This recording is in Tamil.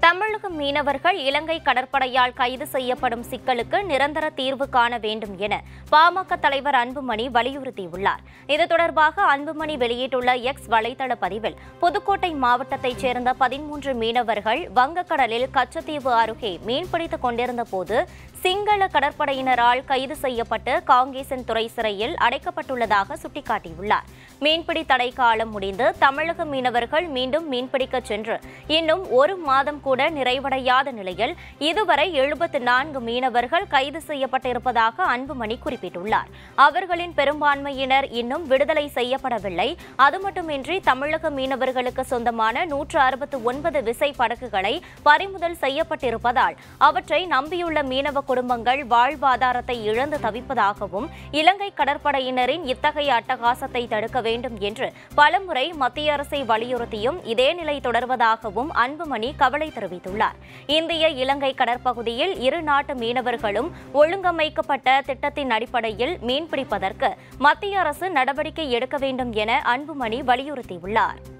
தமிழக மீனவர்கள் இலங்கை கடற்படையால் கைது செய்யப்படும் சிக்கலுக்கு நிரந்தர தீர்வு காண வேண்டும் என பாமக தலைவர் அன்புமணி வலியுறுத்தியுள்ளார் இது தொடர்பாக அன்புமணி வெளியிட்டுள்ள எக்ஸ் வலைதள பதிவில் புதுக்கோட்டை மாவட்டத்தைச் சேர்ந்த பதிமூன்று மீனவர்கள் வங்கக்கடலில் கச்சத்தீவு அருகே மீன்பிடித்துக் கொண்டிருந்த போது சிங்கள கடற்படையினரால் கைது செய்யப்பட்டு காங்கேசன் துறை சிறையில் அடைக்கப்பட்டுள்ளதாக சுட்டிக்காட்டியுள்ளார் மீன்பிடி தடை காலம் முடிந்து தமிழக மீனவர்கள் மீண்டும் மீன்பிடிக்கச் சென்று இன்னும் ஒரு மாதம் கூட நிறைவடையாத நிலையில் இதுவரை எழுபத்து நான்கு மீனவர்கள் கைது செய்யப்பட்டிருப்பதாக அன்புமணி குறிப்பிட்டுள்ளார் அவர்களின் பெரும்பான்மையினர் இன்னும் விடுதலை செய்யப்படவில்லை அது மட்டுமின்றி தமிழக மீனவர்களுக்கு சொந்தமான நூற்று அறுபத்து ஒன்பது விசை படகுகளை பறிமுதல் செய்யப்பட்டிருப்பதால் அவற்றை நம்பியுள்ள மீனவ குடும்பங்கள் வாழ்வாதாரத்தை இழந்து தவிப்பதாகவும் இலங்கை கடற்படையினரின் இத்தகைய அட்டகாசத்தை தடுக்க வேண்டும் என்று பலமுறை மத்திய அரசை வலியுறுத்தியும் இதே நிலை தொடர்வதாகவும் அன்புமணி கவலை தெரிவித்துள்ளார் இந்திய இலங்கை கடற்பகுதியில் இரு நாட்டு மீனவர்களும் ஒழுங்கமைக்கப்பட்ட திட்டத்தின் அடிப்படையில் மீன்பிடிப்பதற்கு மத்திய அரசு நடவடிக்கை எடுக்க வேண்டும் என அன்புமணி வலியுறுத்தியுள்ளார்